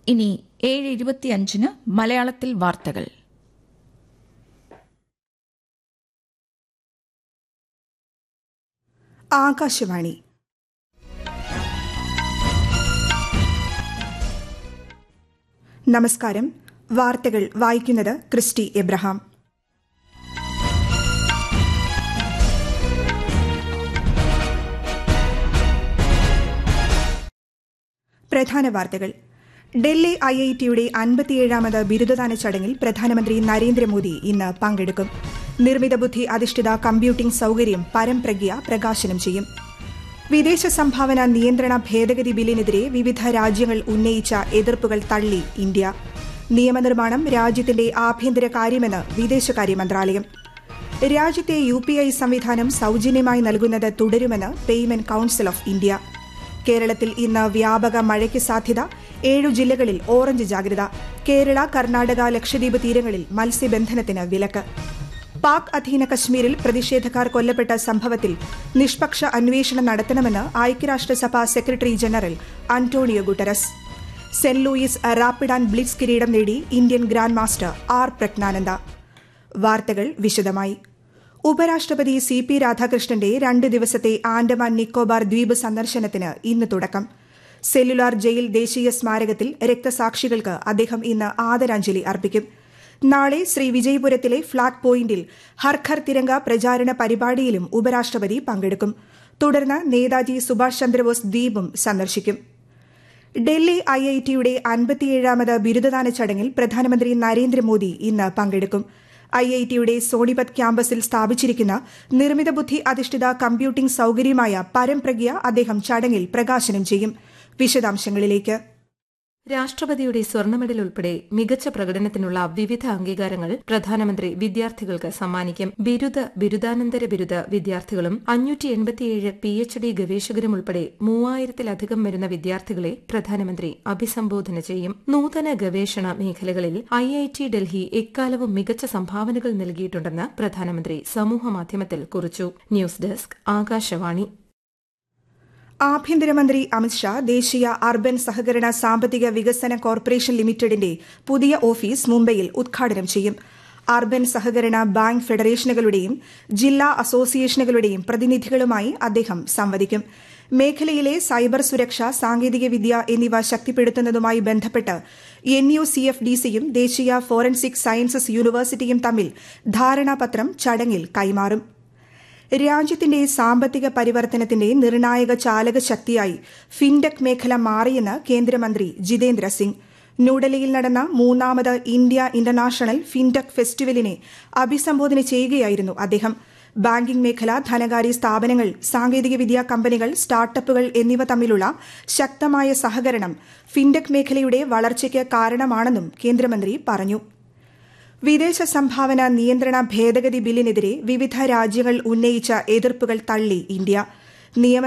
ഇനി ഏഴ് ഇരുപത്തിയഞ്ചിന് മലയാളത്തിൽ വാർത്തകൾ ആകാശവാണി നമസ്കാരം വാർത്തകൾ വായിക്കുന്നത് ക്രിസ്റ്റി എബ്രഹാം പ്രധാന വാർത്തകൾ ഡൽഹി ഐ ഐ ടിയുടെ അൻപത്തിയേഴാമത് ബിരുദദാന ചടങ്ങിൽ പ്രധാനമന്ത്രി നരേന്ദ്രമോദി ഇന്ന് പങ്കെടുക്കും നിർമ്മിത ബുദ്ധി അധിഷ്ഠിത കമ്പ്യൂട്ടിംഗ് സൌകര്യം പരംപ്രജ്ഞ പ്രകാശനം ചെയ്യും വിദേശ സംഭാവന നിയന്ത്രണ ഭേദഗതി ബില്ലിനെതിരെ വിവിധ രാജ്യങ്ങൾ ഉന്നയിച്ച എതിർപ്പുകൾ തള്ളി ഇന്ത്യ നിയമനിർമ്മാണം രാജ്യത്തിന്റെ ആഭ്യന്തര കാര്യമെന്ന് വിദേശകാര്യ മന്ത്രാലയം രാജ്യത്തെ യു പി ഐ സംവിധാനം സൌജന്യമായി നൽകുന്നത് തുടരുമെന്ന് പേയ്മെന്റ് കൌൺസിൽ ഓഫ് ഇന്ത്യ കേരളത്തിൽ ഇന്ന് വ്യാപക മഴയ്ക്ക് സാധ്യത ഏഴു ജില്ലകളിൽ ഓറഞ്ച് ജാഗ്രത കേരള കർണാടക ലക്ഷദ്വീപ് തീരങ്ങളിൽ മത്സ്യബന്ധനത്തിന് വിലക്ക് പാക് അധീന കശ്മീരിൽ പ്രതിഷേധക്കാർ കൊല്ലപ്പെട്ട സംഭവത്തിൽ നിഷ്പക്ഷ അന്വേഷണം നടത്തണമെന്ന് ഐക്യരാഷ്ട്രസഭ secretary general Antonio Guterres saint Louis rapid and blitz കിരീടം നേടി Indian grandmaster R Praggnanandhaa വാർത്തകൾ വിശദമായി ഉപരാഷ്ട്രപതി സി പി രാധാകൃഷ്ണന്റെ രണ്ട് ദിവസത്തെ ആൻഡമാൻ നിക്കോബാർ ദ്വീപ് സന്ദർശനത്തിന് ഇന്ന് തുടക്കം സെല്ലുലാർ ജയിൽ ദേശീയ സ്മാരകത്തിൽ രക്തസാക്ഷികൾക്ക് അദ്ദേഹം ഇന്ന് ആദരാഞ്ജലി അർപ്പിക്കും നാളെ ശ്രീ വിജയപുരത്തിലെ ഫ്ളാഗ് പോയിന്റിൽ ഹർഘർ തിരങ്ക പ്രചാരണ പരിപാടിയിലും ഉപരാഷ്ട്രപതി പങ്കെടുക്കും തുടർന്ന് നേതാജി സുഭാഷ് ചന്ദ്രബോസ് ദ്വീപും സന്ദർശിക്കും ഡൽഹി ഐ ഐ ടിയുടെ അൻപത്തിയേഴാമത് ബിരുദദാന ചടങ്ങിൽ പ്രധാനമന്ത്രി നരേന്ദ്രമോദി ഇന്ന് പങ്കെടുക്കും ഐ ഐ ടിയുടെ സോണിപത് ക്യാമ്പസിൽ സ്ഥാപിച്ചിരിക്കുന്ന നിർമ്മിത ബുദ്ധി അധിഷ്ഠിത കമ്പ്യൂട്ടിംഗ് സൌകര്യമായ പരംപ്രജ്ഞ അദ്ദേഹം ചടങ്ങിൽ പ്രകാശനം ചെയ്യും വിശദാംശങ്ങളിലേക്ക് രാഷ്ട്രപതിയുടെ സ്വർണ്ണ മെഡൽ ഉൾപ്പെടെ മികച്ച പ്രകടനത്തിനുള്ള വിവിധ അംഗീകാരങ്ങൾ പ്രധാനമന്ത്രി വിദ്യാർത്ഥികൾക്ക് സമ്മാനിക്കും ബിരുദ ബിരുദാനന്തര ബിരുദ വിദ്യാർത്ഥികളും അഞ്ഞൂറ്റി എൺപത്തിയേഴ് പി എച്ച് ഡി ഗവേഷകരും ഉൾപ്പെടെ മൂവായിരത്തിലധികം വരുന്ന വിദ്യാർത്ഥികളെ പ്രധാനമന്ത്രി അഭിസംബോധന ചെയ്യും നൂതന ഗവേഷണ മേഖലകളിൽ ഐ ഐ ടി ഡൽഹി എക്കാലവും മികച്ച സംഭാവനകൾ നൽകിയിട്ടുണ്ടെന്ന് പ്രധാനമന്ത്രി സമൂഹമാധ്യമത്തിൽ കുറിച്ചു ന്യൂസ് ഡെസ്ക് ആകാശവാണി ആഭ്യന്തരമന്ത്രി അമിത്ഷാ ദേശീയ അർബൻ സഹകരണ സാമ്പത്തിക വികസന കോർപ്പറേഷൻ ലിമിറ്റഡിന്റെ പുതിയ ഓഫീസ് മുംബൈയിൽ ഉദ്ഘാടനം ചെയ്യും അർബൻ സഹകരണ ബാങ്ക് ഫെഡറേഷനുകളുടെയും ജില്ലാ അസോസിയേഷനുകളുടെയും പ്രതിനിധികളുമായി അദ്ദേഹം സംവദിക്കും മേഖലയിലെ സൈബർ സുരക്ഷ സാങ്കേതികവിദ്യ എന്നിവ ശക്തിപ്പെടുത്തുന്നതുമായി ബന്ധപ്പെട്ട് N U C F D സിയും ദേശീയ ഫോറൻസിക് സയൻസസ് യൂണിവേഴ്സിറ്റിയും തമ്മിൽ ധാരണാപത്രം ചടങ്ങിൽ കൈമാറും രാജ്യത്തിന്റെ സാമ്പത്തിക പരിവർത്തനത്തിന്റെ നിർണായക ചാലക ശക്തിയായി ഫിൻടെക് മേഖല മാറിയെന്ന് കേന്ദ്രമന്ത്രി ജിതേന്ദ്ര സിംഗ് ന്യൂഡൽഹിയിൽ നടന്ന മൂന്നാമത് ഇന്ത്യ ഇന്റർനാഷണൽ ഫിൻടെക് ഫെസ്റ്റിവലിനെ അഭിസംബോധന ചെയ്യുകയായിരുന്നു അദ്ദേഹം ബാങ്കിംഗ് മേഖല ധനകാര്യ സ്ഥാപനങ്ങൾ സാങ്കേതികവിദ്യാ കമ്പനികൾ സ്റ്റാർട്ടപ്പുകൾ എന്നിവ തമ്മിലുള്ള ശക്തമായ സഹകരണം ഫിൻടെക് മേഖലയുടെ വളർച്ചയ്ക്ക് കാരണമാണെന്നും കേന്ദ്രമന്ത്രി പറഞ്ഞു വിദേശ സംഭാവന നിയന്ത്രണ ഭേദഗതി ബില്ലിനെതിരെ വിവിധ രാജ്യങ്ങൾ ഉന്നയിച്ച എതിർപ്പുകൾ തള്ളി ഇന്ത്യ നിയമ